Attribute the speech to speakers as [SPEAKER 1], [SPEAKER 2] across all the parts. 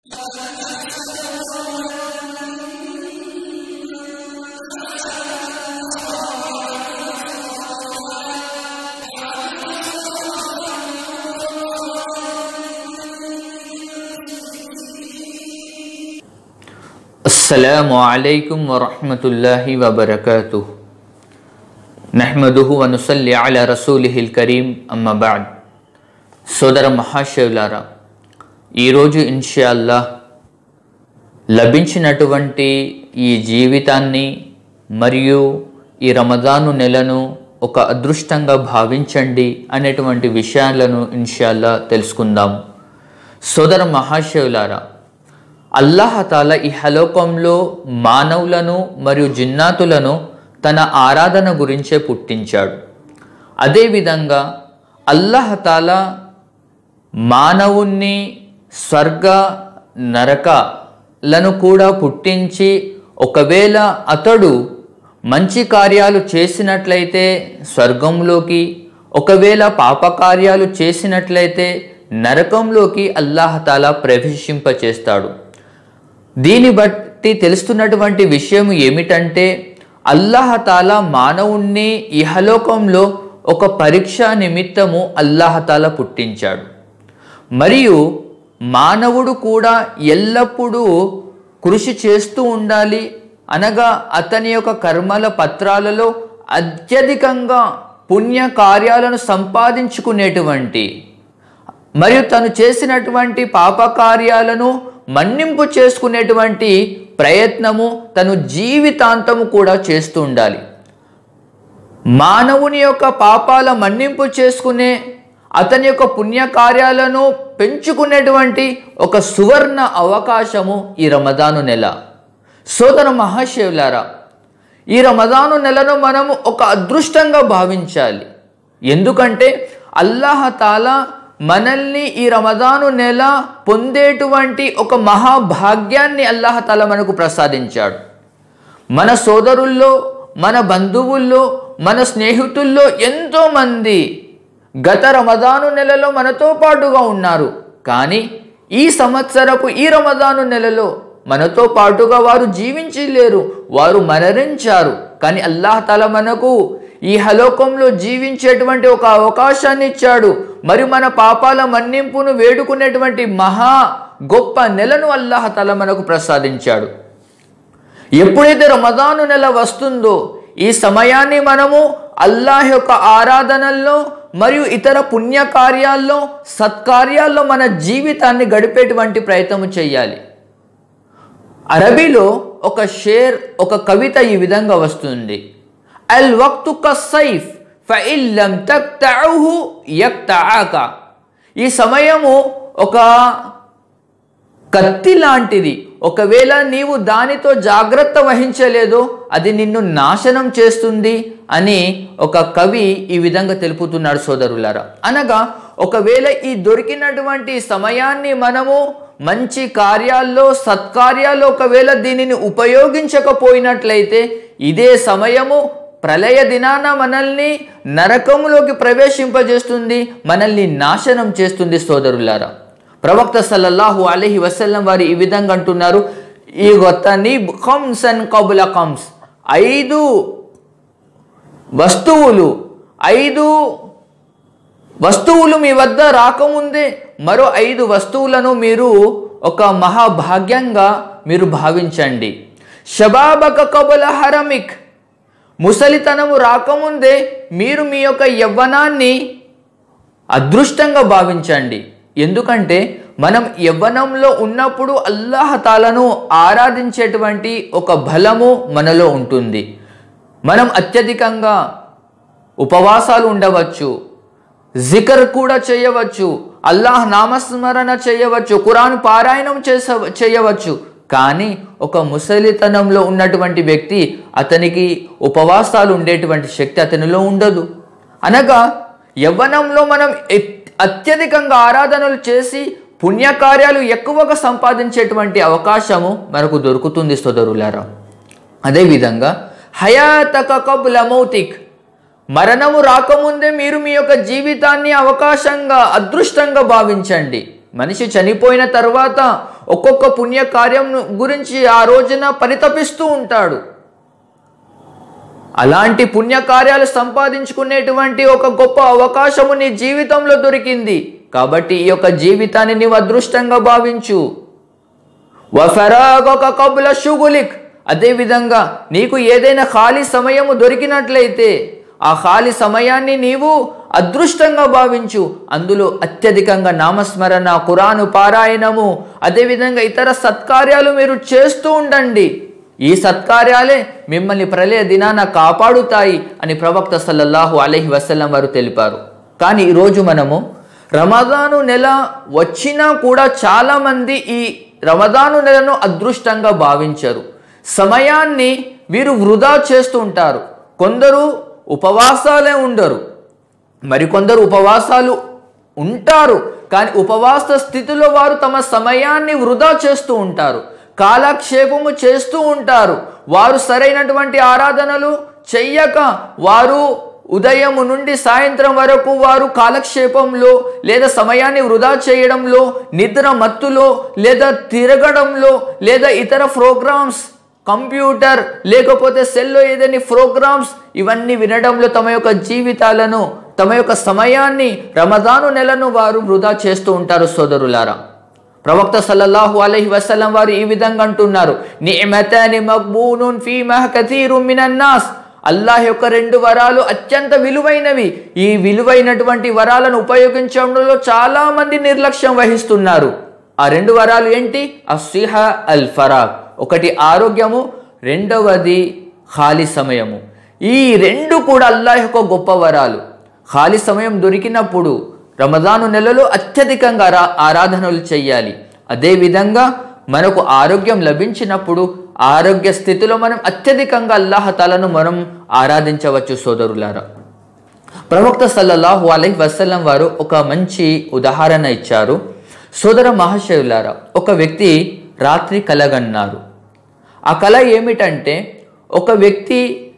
[SPEAKER 1] السلام عليكم ورحمة الله وبركاته నహ్మదుహు వనుసల్లి అలా రసూలిహిల్ కరీం అమ్మ బాడ్ సోదర మహాశివులారా ఈరోజు ఇన్షాల్లా లభించినటువంటి ఈ జీవితాన్ని మరియు ఈ రమదాను నెలను ఒక అదృష్టంగా భావించండి అనేటువంటి విషయాలను ఇన్షాల్లా తెలుసుకుందాం సోదర మహాశివులారా అల్లాహతాల ఈ హలోకంలో మానవులను మరియు జిన్నాతులను తన ఆరాధన గురించే పుట్టించాడు అదేవిధంగా అల్లాహతాల మానవుణ్ణి స్వర్గ నరకలను కూడా పుట్టించి ఒకవేళ అతడు మంచి కార్యాలు చేసినట్లయితే స్వర్గంలోకి ఒకవేళ పాపకార్యాలు చేసినట్లయితే నరకంలోకి అల్లాహతాలా ప్రవేశింపచేస్తాడు దీన్ని బట్టి తెలుస్తున్నటువంటి విషయం ఏమిటంటే అల్లాహతాల మానవుణ్ణి ఇహలోకంలో ఒక పరీక్ష నిమిత్తము అల్లాహతాల పుట్టించాడు మరియు మానవుడు కూడా ఎల్లప్పుడూ కృషి చేస్తూ ఉండాలి అనగా అతని యొక్క కర్మల పత్రాలలో అత్యధికంగా పుణ్య కార్యాలను సంపాదించుకునేటువంటి మరియు తను చేసినటువంటి పాపకార్యాలను మన్నింపు చేసుకునేటువంటి ప్రయత్నము తను జీవితాంతము కూడా చేస్తూ ఉండాలి మానవుని యొక్క పాపాల మన్నింపు చేసుకునే అతని యొక్క పుణ్యకార్యాలను పెంచుకునేటువంటి ఒక సువర్ణ అవకాశము ఈ రమదాను నెల సోదర మహాశివులారా ఈ రమదాను నెలను మనము ఒక అదృష్టంగా భావించాలి ఎందుకంటే అల్లాహతాల మనల్ని ఈ రమదాను నెల పొందేటువంటి ఒక మహాభాగ్యాన్ని అల్లాహతాల మనకు ప్రసాదించాడు మన సోదరుల్లో మన బంధువుల్లో మన స్నేహితుల్లో ఎంతోమంది గత రమదాను నెలలో మనతో పాటుగా ఉన్నారు కానీ ఈ సంవత్సరపు ఈ రమదాను నెలలో మనతో పాటుగా వారు జీవించి లేరు వారు మరణించారు కానీ అల్లాహతాల మనకు ఈ హలోకంలో జీవించేటువంటి ఒక అవకాశాన్ని ఇచ్చాడు మరియు మన పాపాల మన్నింపును వేడుకునేటువంటి మహా గొప్ప నెలను అల్లాహతల మనకు ప్రసాదించాడు ఎప్పుడైతే రమదాను నెల వస్తుందో ఈ సమయాన్ని మనము అల్లాహ్ యొక్క ఆరాధనల్లో మరియు ఇతర పుణ్య కార్యాల్లో సత్కార్యాల్లో మన జీవితాన్ని గడిపేటువంటి ప్రయత్నం చేయాలి అరబీలో ఒక షేర్ ఒక కవిత ఈ విధంగా వస్తుంది అల్ వక్తు కసైఫ్ ఫఇల్లం తక్తఉహు యక్తఆక ఈ సమయము ఒక కత్తి లాంటిది ఒకవేళ నీవు దానితో జాగ్రత్త వహించలేదో అది నిన్ను నాశనం చేస్తుంది అని ఒక కవి ఈ విధంగా తెలుపుతున్నాడు సోదరులారా అనగా ఒకవేళ ఈ దొరికినటువంటి సమయాన్ని మనము మంచి కార్యాల్లో సత్కార్యాల్లో ఒకవేళ దీనిని ఉపయోగించకపోయినట్లయితే ఇదే సమయము ప్రళయ దినాన మనల్ని నరకంలోకి ప్రవేశింపజేస్తుంది మనల్ని నాశనం చేస్తుంది సోదరులారా ప్రవక్త సల్లల్లాహు అలహి వసల్లం వారు ఈ విధంగా అంటున్నారు ఈ గొత్తని కమ్సన్ కబుల కమ్స్ ఐదు వస్తువులు ఐదు వస్తువులు మీ వద్ద రాకముందే మరో ఐదు వస్తువులను మీరు ఒక మహాభాగ్యంగా మీరు భావించండి షబాబక కబుల హరమిక్ ముసలితనము రాకముందే మీరు మీ యొక్క యవ్వనాన్ని అదృష్టంగా భావించండి ఎందుకంటే మనం యవ్వనంలో ఉన్నప్పుడు అల్లాహతాలను ఆరాధించేటువంటి ఒక బలము మనలో ఉంటుంది మనం అత్యధికంగా ఉపవాసాలు ఉండవచ్చు జికర్ కూడా చేయవచ్చు అల్లాహ్ నామస్మరణ చేయవచ్చు ఖురాన్ పారాయణం చేస చేయవచ్చు కానీ ఒక ముసలితనంలో ఉన్నటువంటి వ్యక్తి అతనికి ఉపవాసాలు ఉండేటువంటి శక్తి అతనిలో ఉండదు అనగా యవ్వనంలో మనం అత్యధికంగా ఆరాధనలు చేసి పుణ్యకార్యాలు ఎక్కువగా సంపాదించేటువంటి అవకాశము మనకు దొరుకుతుంది సోదరులారా అదేవిధంగా హయాతక కబుల మౌతిక్ మరణము రాకముందే మీరు మీ యొక్క జీవితాన్ని అవకాశంగా అదృష్టంగా భావించండి మనిషి చనిపోయిన తర్వాత ఒక్కొక్క పుణ్య కార్యం గురించి ఆ రోజున పరితపిస్తూ ఉంటాడు అలాంటి పుణ్యకార్యాలు సంపాదించుకునేటువంటి ఒక గొప్ప అవకాశము నీ జీవితంలో దొరికింది కాబట్టి ఈ యొక్క జీవితాన్ని నీవు అదృష్టంగా భావించు వఫరాగొక కబుల షుగులిక్ అదేవిధంగా నీకు ఏదైనా ఖాళీ సమయము దొరికినట్లయితే ఆ ఖాళీ సమయాన్ని నీవు అదృష్టంగా భావించు అందులో అత్యధికంగా నామస్మరణ కురాను పారాయణము అదేవిధంగా ఇతర సత్కార్యాలు మీరు చేస్తూ ఉండండి ఈ సత్కార్యాలే మిమ్మల్ని ప్రళయ దినాన కాపాడుతాయి అని ప్రవక్త సల్లల్లాహు అలైహి వసల్లం వారు తెలిపారు కానీ ఈరోజు మనము రమదాను నెల వచ్చినా కూడా చాలామంది ఈ రమదాను నెలను అదృష్టంగా భావించరు సమయాన్ని వీరు వృధా చేస్తూ ఉంటారు కొందరు ఉపవాసాలే ఉండరు మరికొందరు ఉపవాసాలు ఉంటారు కానీ ఉపవాస స్థితిలో వారు తమ సమయాన్ని వృధా చేస్తూ ఉంటారు కాలక్షేపము చేస్తూ ఉంటారు వారు సరైనటువంటి ఆరాధనలు చెయ్యక వారు ఉదయం నుండి సాయంత్రం వరకు వారు కాలక్షేపంలో లేదా సమయాన్ని వృధా చేయడంలో నిద్ర మత్తులో లేదా తిరగడంలో లేదా ఇతర ప్రోగ్రామ్స్ కంప్యూటర్ లేకపోతే సెల్లో ఏదైనా ప్రోగ్రామ్స్ ఇవన్నీ వినడంలో తమ యొక్క జీవితాలను తమ యొక్క సమయాన్ని రమదాను నెలను వారు వృధా చేస్తూ ఉంటారు సోదరులారా ప్రవక్త సల్లల్లాహు అలైహి వసల్లం వారు ఈ విధంగా అంటున్నారు నిమతని మక్బూనున్ ఫీ మహకతీరు మినన్నాస్ అల్లాహ్ యొక్క రెండు వరాలు అత్యంత విలువైనవి ఈ విలువైనటువంటి వరాలను ఉపయోగించడంలో చాలా మంది నిర్లక్ష్యం వహిస్తున్నారు ఆ రెండు వరాలు ఏంటి అస్సిహ అల్ ఫరాక్ ఒకటి ఆరోగ్యము రెండవది ఖాళీ సమయము ఈ రెండు కూడా అల్లాహ్ యొక్క గొప్ప వరాలు ఖాళీ సమయం దొరికినప్పుడు రమదాను నెలలో అత్యధికంగా ఆరా ఆరాధనలు చేయాలి అదేవిధంగా మనకు ఆరోగ్యం లభించినప్పుడు ఆరోగ్య స్థితిలో మనం అత్యధికంగా అల్లాహతాలను మనం ఆరాధించవచ్చు సోదరులారా ప్రవక్త సల్లల్లాహు అలైహి వసల్లం వారు ఒక మంచి ఉదాహరణ ఇచ్చారు సోదర మహాశయులారా ఒక వ్యక్తి రాత్రి కలగన్నారు ఆ కళ ఏమిటంటే ఒక వ్యక్తి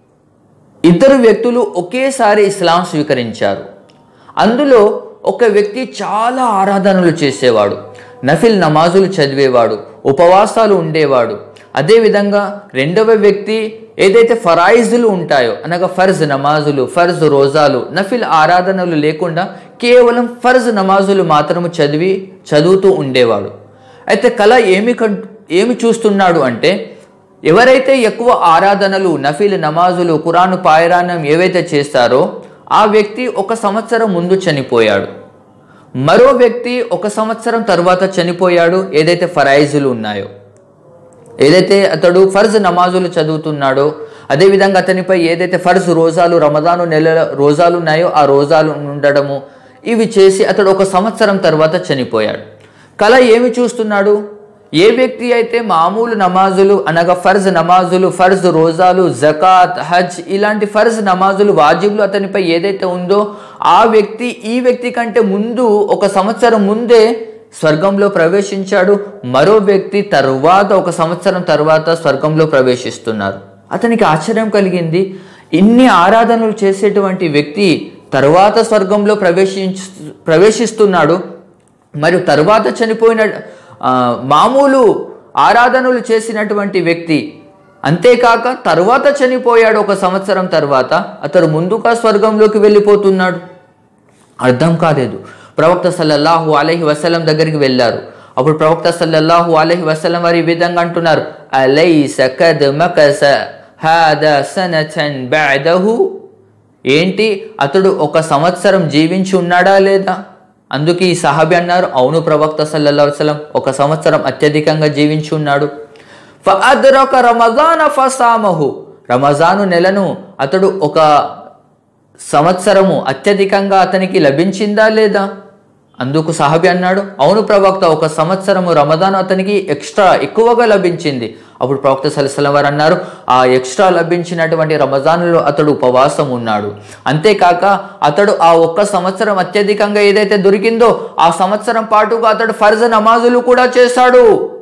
[SPEAKER 1] ఇద్దరు వ్యక్తులు ఒకేసారి ఇస్లాం స్వీకరించారు అందులో ఒక వ్యక్తి చాలా ఆరాధనలు చేసేవాడు నఫిల్ నమాజులు చదివేవాడు ఉపవాసాలు ఉండేవాడు అదేవిధంగా రెండవ వ్యక్తి ఏదైతే ఫరాయిజులు ఉంటాయో అనగా ఫర్జ్ నమాజులు ఫర్జ్ రోజాలు నఫిల్ ఆరాధనలు లేకుండా కేవలం ఫర్జ్ నమాజులు మాత్రము చదివి చదువుతూ ఉండేవాడు అయితే కళ ఏమి కం ఏమి చూస్తున్నాడు అంటే ఎవరైతే ఎక్కువ ఆరాధనలు నఫీల్ నమాజులు కురాను పాయరానం ఏవైతే చేస్తారో ఆ వ్యక్తి ఒక సంవత్సరం ముందు చనిపోయాడు మరో వ్యక్తి ఒక సంవత్సరం తర్వాత చనిపోయాడు ఏదైతే ఫరైజులు ఉన్నాయో ఏదైతే అతడు ఫర్జ్ నమాజులు చదువుతున్నాడో అదేవిధంగా అతనిపై ఏదైతే ఫర్జ్ రోజాలు రమదాను నెల రోజాలు ఉన్నాయో ఆ రోజాలు ఉండడము ఇవి చేసి అతడు ఒక సంవత్సరం తర్వాత చనిపోయాడు కళ ఏమి చూస్తున్నాడు ఏ వ్యక్తి అయితే మామూలు నమాజులు అనగా ఫర్జ్ నమాజులు ఫర్జ్ రోజాలు జకాత్ హజ్ ఇలాంటి ఫర్జ్ నమాజులు వాజిబులు అతనిపై ఏదైతే ఉందో ఆ వ్యక్తి ఈ వ్యక్తి కంటే ముందు ఒక సంవత్సరం ముందే స్వర్గంలో ప్రవేశించాడు మరో వ్యక్తి తర్వాత ఒక సంవత్సరం తర్వాత స్వర్గంలో ప్రవేశిస్తున్నారు అతనికి ఆశ్చర్యం కలిగింది ఇన్ని ఆరాధనలు చేసేటువంటి వ్యక్తి తర్వాత స్వర్గంలో ప్రవేశించ ప్రవేశిస్తున్నాడు మరియు తర్వాత చనిపోయిన ఆ, మామూలు ఆరాధనలు చేసినటువంటి వ్యక్తి అంతేకాక తర్వాత చనిపోయాడు ఒక సంవత్సరం తర్వాత అతడు ముందుగా స్వర్గంలోకి వెళ్ళిపోతున్నాడు అర్థం కాలేదు ప్రవక్త సల్లల్లాహు అలైహి వసల్లం దగ్గరికి వెళ్ళారు అప్పుడు ప్రవక్త సల్లల్లాహు అలైహి వసల్లం వారు ఈ విధంగా అంటున్నారు అలైస కద్ మకస హాదా సనతన్ బఅదహు ఏంటి అతడు ఒక సంవత్సరం జీవించి ఉన్నాడా లేదా అందుకే ఈ సహాబి అన్నారు అవును ప్రవక్త సల్లల్లాహు అలైహి వసల్లం ఒక సంవత్సరం అత్యధికంగా జీవించి ఉన్నాడు ఫఅద్రక రమజాన ఫసామహు రమజాను నెలను అతడు ఒక సంవత్సరము అత్యధికంగా అతనికి లభించిందా లేదా అందుకు సహాబి అన్నాడు అవును ప్రవక్త ఒక సంవత్సరము రమదాన్ అతనికి ఎక్స్ట్రా ఎక్కువగా లభించింది అప్పుడు ప్రవక్త సలసలం వారు అన్నారు ఆ ఎక్స్ట్రా లభించినటువంటి రమజాన్లో అతడు ఉపవాసం ఉన్నాడు అంతేకాక అతడు ఆ ఒక్క సంవత్సరం అత్యధికంగా ఏదైతే దొరికిందో ఆ సంవత్సరం పాటుగా అతడు ఫర్జ్ నమాజులు కూడా చేశాడు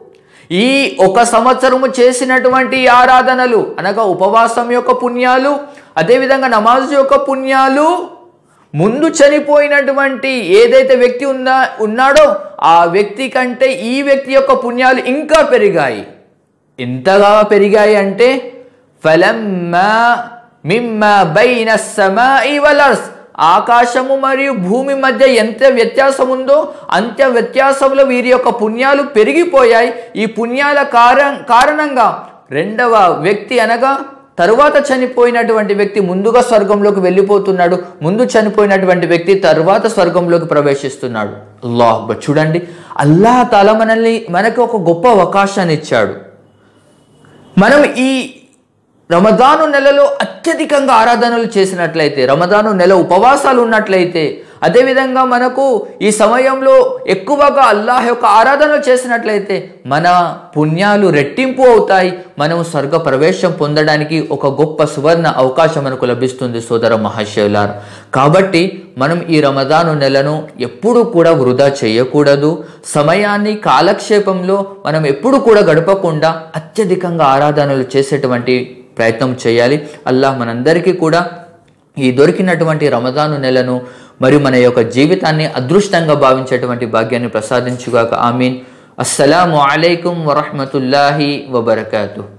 [SPEAKER 1] ఈ ఒక సంవత్సరము చేసినటువంటి ఈ ఆరాధనలు అనగా ఉపవాసం యొక్క పుణ్యాలు అదేవిధంగా నమాజ్ యొక్క పుణ్యాలు ముందు చనిపోయినటువంటి ఏదైతే వ్యక్తి ఉందా ఉన్నాడో ఆ వ్యక్తి కంటే ఈ వ్యక్తి యొక్క పుణ్యాలు ఇంకా పెరిగాయి ఎంతగా పెరిగాయి అంటే ఫలమ్మా మిమ్మ బైన సమాయి వలర్స్ ఆకాశము మరియు భూమి మధ్య ఎంత వ్యత్యాసం ఉందో అంత వ్యత్యాసంలో వీరి యొక్క పుణ్యాలు పెరిగిపోయాయి ఈ పుణ్యాల కార కారణంగా రెండవ వ్యక్తి అనగా తరువాత చనిపోయినటువంటి వ్యక్తి ముందుగా స్వర్గంలోకి వెళ్ళిపోతున్నాడు ముందు చనిపోయినటువంటి వ్యక్తి తరువాత స్వర్గంలోకి ప్రవేశిస్తున్నాడు అల్లాహ్ అక్బర్. చూడండి అల్లాహ్ తాలా మనల్ని మనకి ఒక గొప్ప అవకాశాన్ని ఇచ్చాడు మనం ఈ రమదాను నెలలో అత్యధికంగా ఆరాధనలు చేసినట్లయితే రమదాను నెల ఉపవాసాలు ఉన్నట్లయితే అదేవిధంగా మనకు ఈ సమయంలో ఎక్కువగా అల్లాహ్ యొక్క ఆరాధనలు చేసినట్లయితే మన పుణ్యాలు రెట్టింపు అవుతాయి మనం స్వర్గ ప్రవేశం పొందడానికి ఒక గొప్ప సువర్ణ అవకాశం మనకు లభిస్తుంది సోదర మహాశయులార్ కాబట్టి మనం ఈ రమదాను నెలను ఎప్పుడు కూడా వృధా చేయకూడదు సమయాన్ని కాలక్షేపంలో మనం ఎప్పుడు కూడా గడపకుండా అత్యధికంగా ఆరాధనలు చేసేటువంటి ప్రయత్నం చేయాలి అల్లాహ్ మనందరికీ కూడా ఈ దొరికినటువంటి రమదాను నెలను మరియు మన యొక్క జీవితాన్ని అదృష్టంగా భావించేటువంటి భాగ్యాన్ని ప్రసాదించుగాక ఆమీన్ అస్సలాము అలైకుం వరహమతుల్లాహి వబర్కాతు